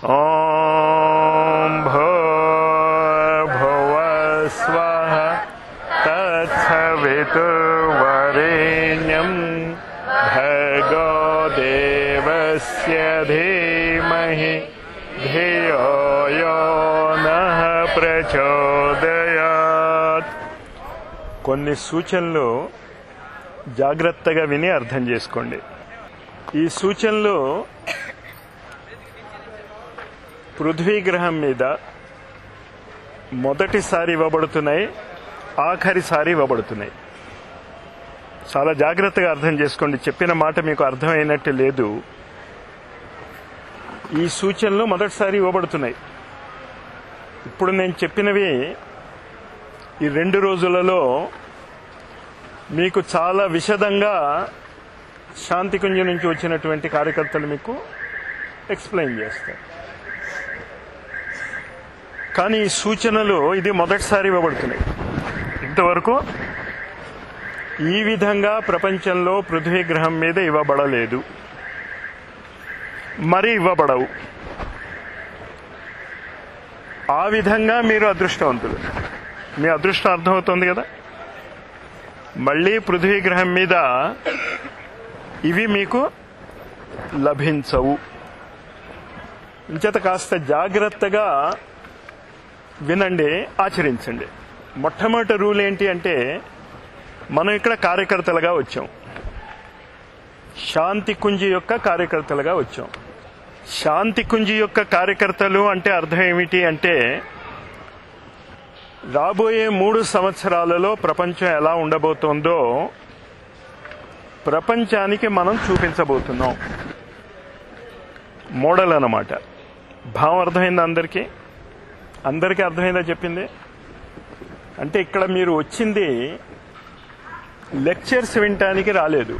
ॐ भूर्भुवस्वः तत्सवितुर्वरेण्यम् भर्गो देवस्य धीमहि धियो यो नः ప్రచోదయాత్ కొన్ని సూచనలు జాగ్రత్తగా విని అర్థం చేసుకోండి ఈ సూచనలు పృథ్వీ గ్రహం మీద మొదటిసారి ఇవ్వబడుతున్నాయి ఆఖరిసారి ఇవ్వబడుతున్నాయి చాలా జాగ్రత్తగా అర్థం చేసుకోండి చెప్పిన మాట మీకు అర్థమైనట్టు లేదు ఈ సూచనలు మొదటిసారి ఇవ్వబడుతున్నాయి ఇప్పుడు నేను చెప్పినవి ఈ రెండు రోజులలో మీకు చాలా విషదంగా శాంతికుంజ నుంచి వచ్చినటువంటి కార్యకర్తలు మీకు ఎక్స్ప్లెయిన్ చేస్తారు కానీ ఈ సూచనలు ఇది మొదటిసారి ఇవ్వబడుతున్నాయి ఇంతవరకు ఈ విధంగా ప్రపంచంలో పృథ్వీ గ్రహం మీద ఇవ్వబడలేదు మరి ఇవ్వబడవు ఆ విధంగా మీరు అదృష్టవంతులు మీ అదృష్టం అర్థమవుతుంది కదా మళ్ళీ పృథ్వీ గ్రహం మీద ఇవి మీకు లభించవు ఇంచేత కాస్త జాగ్రత్తగా వినండి ఆచరించండి మొట్టమొదటి రూల్ ఏంటి అంటే మనం ఇక్కడ కార్యకర్తలుగా వచ్చాం శాంతి కుంజి యొక్క కార్యకర్తలుగా వచ్చాం శాంతి కుంజి యొక్క కార్యకర్తలు అంటే అర్థం ఏమిటి అంటే రాబోయే మూడు సంవత్సరాలలో ప్రపంచం ఎలా ఉండబోతోందో ప్రపంచానికి మనం చూపించబోతున్నాం మోడల్ అన్నమాట భావం అర్థమైందా అందరికీ అందరికీ అర్థమైందా చెప్పింది అంటే ఇక్కడ మీరు వచ్చింది లెక్చర్స్ వినటానికి రాలేదు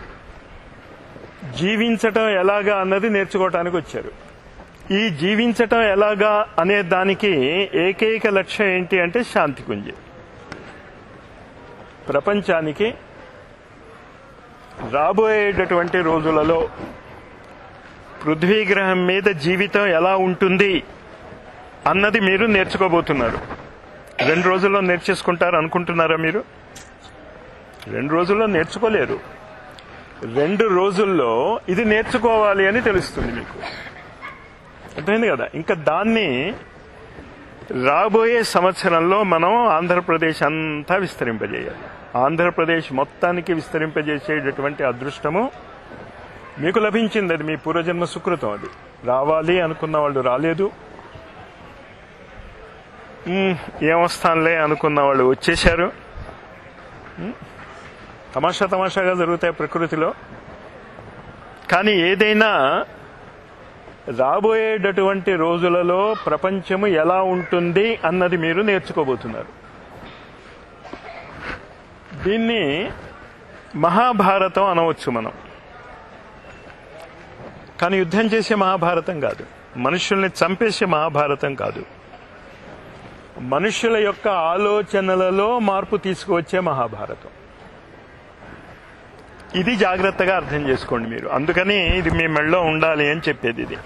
జీవించటం ఎలాగా అన్నది నేర్చుకోవటానికి వచ్చారు ఈ జీవించటం ఎలాగా అనే దానికి ఏకైక లక్ష్యం ఏంటి అంటే శాంతి కుంజి ప్రపంచానికి రాబోయేటటువంటి రోజులలో పృథ్వీ గ్రహం మీద జీవితం ఎలా ఉంటుంది అన్నది మీరు నేర్చుకోబోతున్నారు రెండు రోజుల్లో నేర్చేసుకుంటారు అనుకుంటున్నారా మీరు రెండు రోజుల్లో నేర్చుకోలేరు రెండు రోజుల్లో ఇది నేర్చుకోవాలి అని తెలుస్తుంది మీకు అర్థమైంది కదా ఇంకా దాన్ని రాబోయే సంవత్సరంలో మనం ఆంధ్రప్రదేశ్ అంతా విస్తరింపజేయాలి ఆంధ్రప్రదేశ్ మొత్తానికి విస్తరింపజేసేటటువంటి అదృష్టము మీకు లభించింది అది మీ పూర్వజన్మ సుకృతం అది రావాలి అనుకున్న వాళ్ళు రాలేదు మ్, ఏమొస్తానులే అనుకున్న వాళ్ళు వచ్చేశారు మ్, తమాషా తమాషాగా జరుగుతాయి ప్రకృతిలో కానీ ఏదైనా రాబోయేటటువంటి రోజులలో ప్రపంచము ఎలా ఉంటుంది అన్నది మీరు నేర్చుకోబోతున్నారు దీన్ని మహాభారతం అనవచ్చు మనం కానీ యుద్ధం చేసే మహాభారతం కాదు మనుషుల్ని చంపేసే మహాభారతం కాదు మనుషుల యొక్క ఆలోచనలలో మార్పు తీసుకువచ్చే మహాభారతం ఇది జాగ్రత్తగా అర్థం చేసుకోండి మీరు అందుకని ఇది మీ మెళ్ళలో ఉండాలి అని చెప్పేది ఇది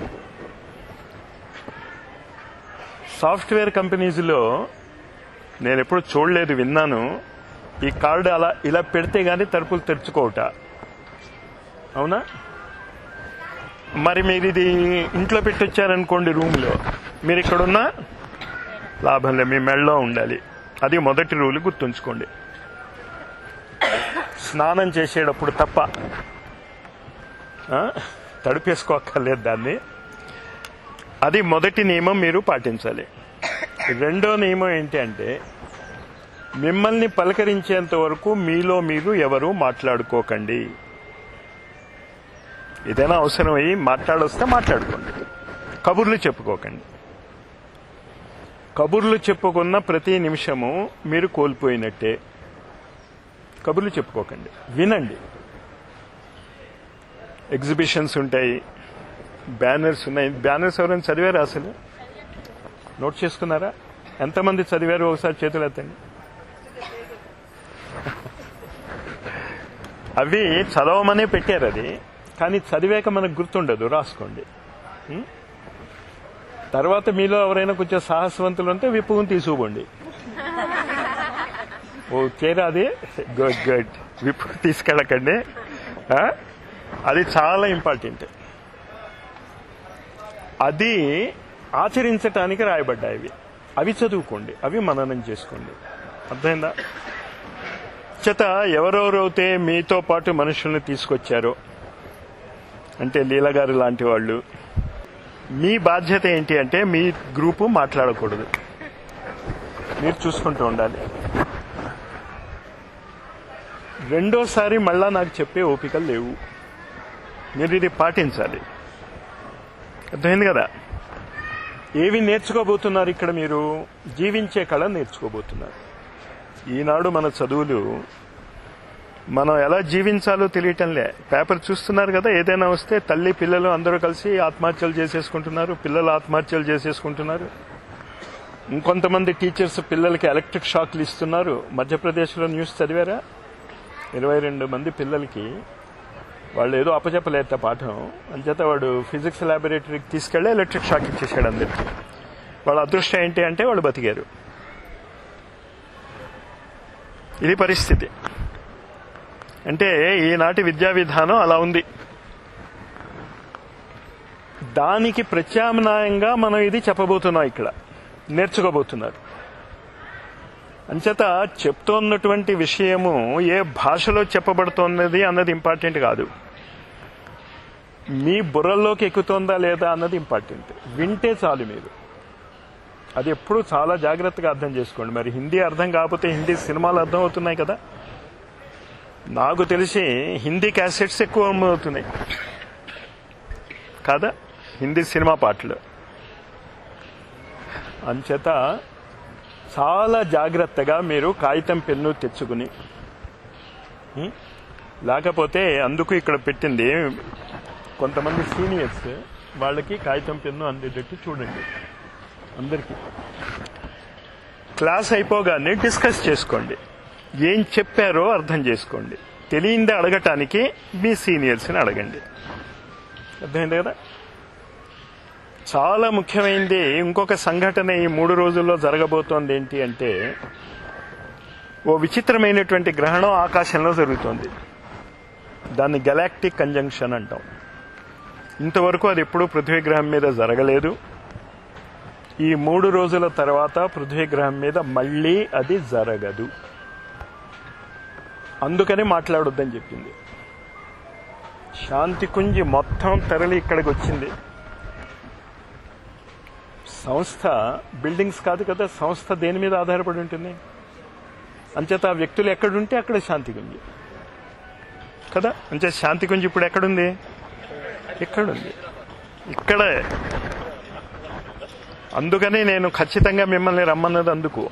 సాఫ్ట్వేర్ కంపెనీస్లో నేను ఎప్పుడు చూడలేదు విన్నాను ఈ కార్డు అలా ఇలా పెడితే గానీ తలుపులు తెరుచుకోవట అవునా మరి మీరు ఇది ఇంట్లో పెట్టొచ్చారనుకోండి రూమ్లో మీరు ఇక్కడున్నా లాభం లేదు మీ మెళ్ళలో ఉండాలి అది మొదటి రూల్ గుర్తుంచుకోండి స్నానం చేసేటప్పుడు తప్ప ఆ? తడిపేసుకోక్కర్లేదు దాన్ని అది మొదటి నియమం మీరు పాటించాలి రెండో నియమం ఏంటి అంటే మిమ్మల్ని పలకరించేంత వరకు మీలో మీరు ఎవరు మాట్లాడుకోకండి ఏదైనా అవసరం అయ్యి మాట్లాడొస్తే మాట్లాడుకోండి కబుర్లు చెప్పుకోకండి కబుర్లు చెప్పుకున్న ప్రతి నిమిషము మీరు కోల్పోయినట్టే కబుర్లు చెప్పుకోకండి వినండి ఎగ్జిబిషన్స్ ఉంటాయి బ్యానర్స్ ఉన్నాయి బ్యానర్స్ ఎవరైనా చదివారా అసలు నోట్ చేసుకున్నారా ఎంతమంది చదివారు ఒకసారి చేతులు ఎత్తండి అవి చదవమనే పెట్టారు అది కానీ చదివాక మనకు గుర్తుండదు రాసుకోండి ఉం? తర్వాత మీలో ఎవరైనా కొంచెం సాహసవంతులు ఉంటే విప్పుకుని తీసుకుపోండి ఓ చేరా అది గుడ్ గుడ్ విప్పు తీసుకెళ్ళకండి ఆ? అది చాలా ఇంపార్టెంట్ అది ఆచరించటానికి రాయబడ్డాయి అవి అవి చదువుకోండి అవి మననం చేసుకోండి అర్థమైందా చేత ఎవరెవరైతే మీతో పాటు మనుషుల్ని తీసుకొచ్చారో అంటే లీలగారు లాంటి వాళ్ళు మీ బాధ్యత ఏంటి అంటే మీ గ్రూపు మాట్లాడకూడదు మీరు చూసుకుంటూ ఉండాలి రెండోసారి మళ్ళా నాకు చెప్పే ఓపికలు లేవు మీరు ఇది పాటించాలి అర్థమైంది కదా ఏవి నేర్చుకోబోతున్నారు ఇక్కడ మీరు జీవించే కళ నేర్చుకోబోతున్నారు ఈనాడు మన చదువులు మనం ఎలా జీవించాలో తెలియటంలే పేపర్ చూస్తున్నారు కదా ఏదైనా వస్తే తల్లి పిల్లలు అందరూ కలిసి ఆత్మహత్యలు చేసేసుకుంటున్నారు పిల్లలు ఆత్మహత్యలు చేసేసుకుంటున్నారు ఇంకొంతమంది టీచర్స్ పిల్లలకి ఎలక్ట్రిక్ షాక్లు ఇస్తున్నారు మధ్యప్రదేశ్లో న్యూస్ చదివారా ఇరవై రెండు మంది పిల్లలకి వాళ్ళు ఏదో అప్పచెప్పలేట పాఠం అంచేత వాడు ఫిజిక్స్ ల్యాబొరేటరీకి తీసుకెళ్లి ఎలక్ట్రిక్ షాక్ ఇచ్చేసాడు అందరికి వాళ్ళ అదృష్టం ఏంటి అంటే వాళ్ళు బతికారు ఇది పరిస్థితి అంటే ఈనాటి విద్యా విధానం అలా ఉంది దానికి ప్రత్యామ్నాయంగా మనం ఇది చెప్పబోతున్నాం ఇక్కడ నేర్చుకోబోతున్నారు అంచేత చెప్తోన్నటువంటి విషయము ఏ భాషలో చెప్పబడుతోన్నది అన్నది ఇంపార్టెంట్ కాదు మీ బుర్రల్లోకి ఎక్కుతోందా లేదా అన్నది ఇంపార్టెంట్ వింటే చాలు మీరు అది ఎప్పుడు చాలా జాగ్రత్తగా అర్థం చేసుకోండి మరి హిందీ అర్థం కాకపోతే హిందీ సినిమాలు అర్థం అవుతున్నాయి కదా నాకు తెలిసి హిందీ క్యాసెట్స్ ఎక్కువ అవుతున్నాయి కాదా హిందీ సినిమా పాటలు అంచేత చాలా జాగ్రత్తగా మీరు కాగితం పెన్ను తెచ్చుకుని ఉం? లేకపోతే అందుకు ఇక్కడ పెట్టింది కొంతమంది సీనియర్స్ వాళ్ళకి కాగితం పెన్ను అందేటట్టు చూడండి అందరికీ క్లాస్ అయిపోగానే డిస్కస్ చేసుకోండి ఏం చెప్పారో అర్థం చేసుకోండి తెలియందే అడగటానికి మీ సీనియర్స్ని అడగండి అర్థమైంది కదా చాలా ముఖ్యమైనది ఇంకొక సంఘటన ఈ మూడు రోజుల్లో జరగబోతోంది ఏంటి అంటే ఓ విచిత్రమైనటువంటి గ్రహణం ఆకాశంలో జరుగుతోంది దాన్ని గెలాక్టిక్ కంజంక్షన్ అంటాం ఇంతవరకు అది ఎప్పుడూ పృథ్వీ గ్రహం మీద జరగలేదు ఈ మూడు రోజుల తర్వాత పృథ్వీ గ్రహం మీద మళ్ళీ అది జరగదు అందుకని మాట్లాడొద్దని చెప్పింది శాంతి కుంజి మొత్తం తరలి ఇక్కడికి వచ్చింది సంస్థ బిల్డింగ్స్ కాదు కదా సంస్థ దేని మీద ఆధారపడి ఉంటుంది అంచేత ఆ వ్యక్తులు ఎక్కడుంటే అక్కడ శాంతి కుంజి కదా అంచే శాంతి కుంజి ఇప్పుడు ఎక్కడుంది ఇక్కడుంది ఇక్కడే అందుకని నేను ఖచ్చితంగా మిమ్మల్ని రమ్మన్నది అందుకు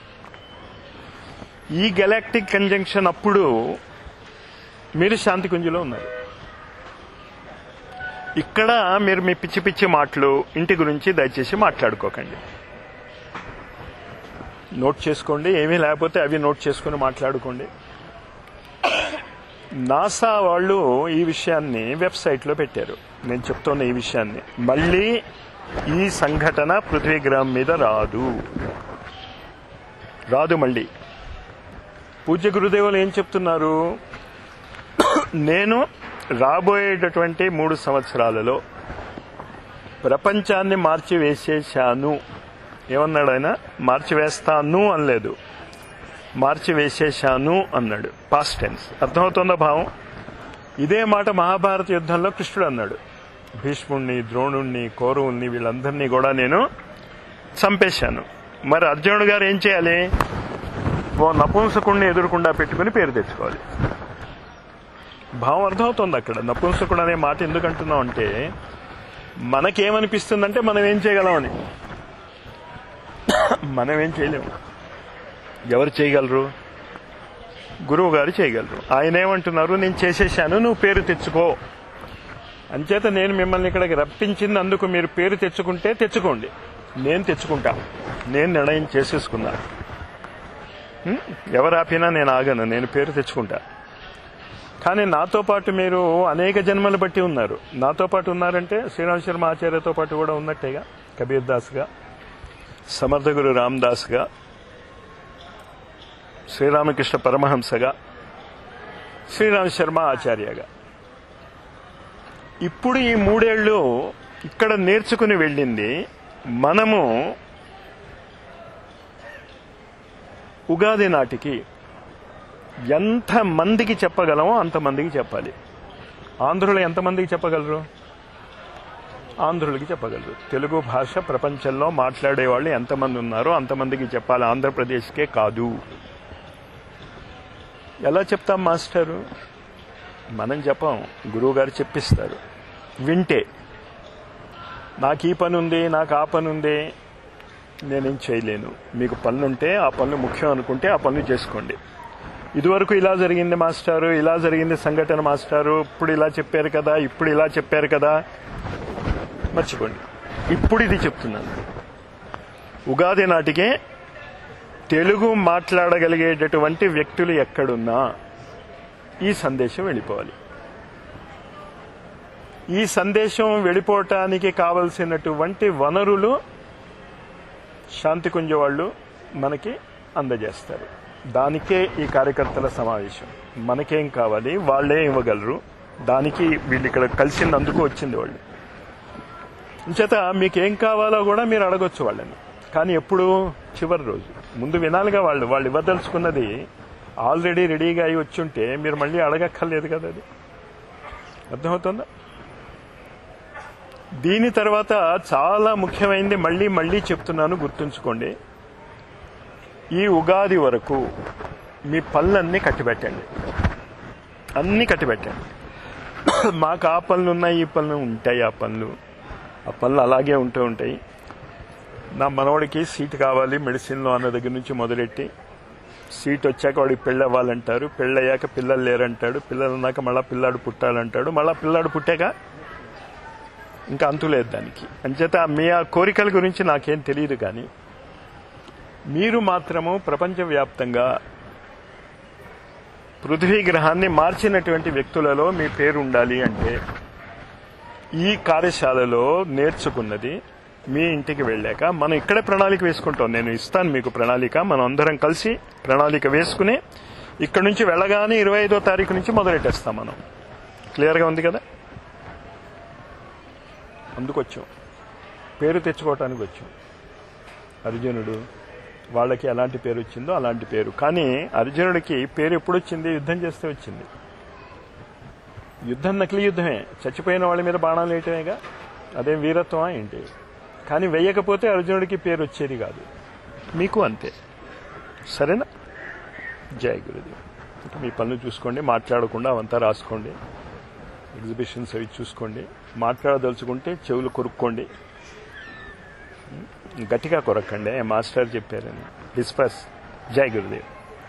ఈ గెలాక్టిక్ కంజంక్షన్ అప్పుడు మీరు శాంతి కుంజిలో ఉన్నారు ఇక్కడ మీరు మీ పిచ్చి పిచ్చి మాటలు ఇంటి గురించి దయచేసి మాట్లాడుకోకండి నోట్ చేసుకోండి ఏమీ లేకపోతే అవి నోట్ చేసుకుని మాట్లాడుకోండి నాసా వాళ్ళు ఈ విషయాన్ని వెబ్సైట్లో పెట్టారు నేను చెప్తున్న ఈ విషయాన్ని మళ్ళీ ఈ సంఘటన పృథ్వీ గ్రహం మీద రాదు రాదు మళ్ళీ పూజ్య గురుదేవులు ఏం చెప్తున్నారు నేను రాబోయేటటువంటి మూడు సంవత్సరాలలో ప్రపంచాన్ని మార్చివేసేశాను ఏమన్నాడు ఆయన మార్చివేస్తాను అనలేదు మార్చివేసేశాను అన్నాడు పాస్ట్ టెన్స్ అర్థమవుతుందా భావం ఇదే మాట మహాభారత యుద్ధంలో కృష్ణుడు అన్నాడు భీష్ముణ్ణి ద్రోణుణ్ణి కౌరవుల్ని వీళ్ళందరినీ కూడా నేను చంపేశాను మరి అర్జునుడు గారు ఏం చేయాలి ఓ నపుంసకుణ్ణి ఎదురుకుండా పెట్టుకుని పేరు తెచ్చుకోవాలి భావం అర్థమవుతుంది అక్కడ నపుంసకుడు అనే మాట ఎందుకు అంటున్నాం అంటే మనకేమనిపిస్తుందంటే మనం ఏం చేయగలమని మనం ఏం చేయలేము ఎవరు చేయగలరు గురువు గారు చేయగలరు ఆయన ఏమంటున్నారు నేను చేసేసాను నువ్వు పేరు తెచ్చుకో అంచేత నేను మిమ్మల్ని ఇక్కడికి రప్పించింది అందుకు మీరు పేరు తెచ్చుకుంటే తెచ్చుకోండి నేను తెచ్చుకుంటా నేను నిర్ణయం చేసేసుకున్నా హ్మ్? ఎవరు ఆపినా నేను ఆగను నేను పేరు తెచ్చుకుంటా కానీ నాతో పాటు మీరు అనేక జన్మలు బట్టి ఉన్నారు నాతో పాటు ఉన్నారంటే శ్రీరామ్ శర్మ ఆచార్యతో పాటు కూడా ఉన్నట్టేగా కబీర్ దాస్గా సమర్థ గురు రామదాస్గా శ్రీరామకృష్ణ పరమహంసగా శ్రీరామ్ శర్మ ఆచార్యగా ఇప్పుడు ఈ మూడేళ్లు ఇక్కడ నేర్చుకుని వెళ్ళింది మనము ఉగాది నాటికి ఎంత మందికి చెప్పగలమో అంతమందికి చెప్పాలి ఆంధ్రులు ఎంతమందికి చెప్పగలరు ఆంధ్రులకి చెప్పగలరు తెలుగు భాష ప్రపంచంలో మాట్లాడే వాళ్ళు ఎంతమంది ఉన్నారో అంతమందికి చెప్పాలి ఆంధ్రప్రదేశ్కే కాదు ఎలా చెప్తాం మాస్టరు మనం చెప్పం గురువు గారు చెప్పిస్తారు వింటే నాకు ఈ పని ఉంది నాకు ఆ పని ఉంది నేనేం చేయలేను మీకు పనులుంటే ఆ పనులు ముఖ్యం అనుకుంటే ఆ పనులు చేసుకోండి ఇదివరకు ఇలా జరిగింది మాస్టారు ఇలా జరిగింది సంఘటన మాస్టారు ఇప్పుడు ఇలా చెప్పారు కదా ఇప్పుడు ఇలా చెప్పారు కదా మర్చిపోండి ఇప్పుడు ఇది చెప్తున్నాను ఉగాది నాటికే తెలుగు మాట్లాడగలిగేటటువంటి వ్యక్తులు ఎక్కడున్నా ఈ సందేశం వెళ్ళిపోవాలి ఈ సందేశం వెళ్ళిపోవటానికి కావలసినటువంటి వనరులు శాంతికుంజ వాళ్ళు మనకి అందజేస్తారు దానికే ఈ కార్యకర్తల సమావేశం మనకేం కావాలి వాళ్ళే ఇవ్వగలరు దానికి వీళ్ళు ఇక్కడ కలిసినందుకు వచ్చింది వాళ్ళు చేత మీకేం కావాలో కూడా మీరు అడగొచ్చు వాళ్ళని కానీ ఎప్పుడు చివరి రోజు ముందు వినాలిగా వాళ్ళు వాళ్ళు ఇవ్వదలుచుకున్నది ఆల్రెడీ రెడీగా అయి వచ్చుంటే మీరు మళ్ళీ అడగక్కర్లేదు కదా అది అర్థమవుతుందా దీని తర్వాత చాలా ముఖ్యమైనది మళ్ళీ మళ్ళీ చెప్తున్నాను గుర్తుంచుకోండి ఈ ఉగాది వరకు మీ పనులన్నీ కట్టిపెట్టండి అన్నీ కట్టిపెట్టండి మాకు ఆ పనులు ఉన్నాయి ఈ పనులు ఉంటాయి ఆ పనులు ఆ పనులు అలాగే ఉంటూ ఉంటాయి నా మనవడికి సీట్ కావాలి మెడిసిన్లో అన్న దగ్గర నుంచి మొదలెట్టి సీట్ వచ్చాక వాడికి పెళ్ళి అవ్వాలంటారు పెళ్ళి అయ్యాక పిల్లలు లేరంటాడు పిల్లలు అన్నాక మళ్ళా పిల్లాడు పుట్టాలంటాడు మళ్ళా పిల్లాడు పుట్టాక ఇంకా అంతు లేదు దానికి అంచేత మీ ఆ కోరికల గురించి నాకేం తెలియదు కానీ మీరు మాత్రము ప్రపంచవ్యాప్తంగా పృథ్వీ గ్రహాన్ని మార్చినటువంటి వ్యక్తులలో మీ పేరు ఉండాలి అంటే ఈ కార్యశాలలో నేర్చుకున్నది మీ ఇంటికి వెళ్ళాక మనం ఇక్కడే ప్రణాళిక వేసుకుంటాం నేను ఇస్తాను మీకు ప్రణాళిక మనం అందరం కలిసి ప్రణాళిక వేసుకుని ఇక్కడ నుంచి వెళ్ళగానే ఇరవై ఐదో తారీఖు నుంచి మొదలెట్టేస్తాం మనం క్లియర్గా ఉంది కదా అందుకు వచ్చాం పేరు తెచ్చుకోవటానికి వచ్చాం అర్జునుడు వాళ్ళకి ఎలాంటి పేరు వచ్చిందో అలాంటి పేరు కానీ అర్జునుడికి పేరు ఎప్పుడు వచ్చింది యుద్ధం చేస్తే వచ్చింది యుద్ధం నకిలీ యుద్ధమే చచ్చిపోయిన వాళ్ళ మీద బాణాలు వేయటమేగా అదేం వీరత్వమా ఏంటి కానీ వెయ్యకపోతే అర్జునుడికి పేరు వచ్చేది కాదు మీకు అంతే సరేనా జై గురుదేవ్ ఇంకా మీ పనులు చూసుకోండి మాట్లాడకుండా అవంతా రాసుకోండి ఎగ్జిబిషన్స్ అవి చూసుకోండి మాట్లాడదలుచుకుంటే చెవులు కొరుక్కోండి గట్టిగా కొరక్కండి మాస్టర్ చెప్పారని డిస్పస్ జై గురుదేవ్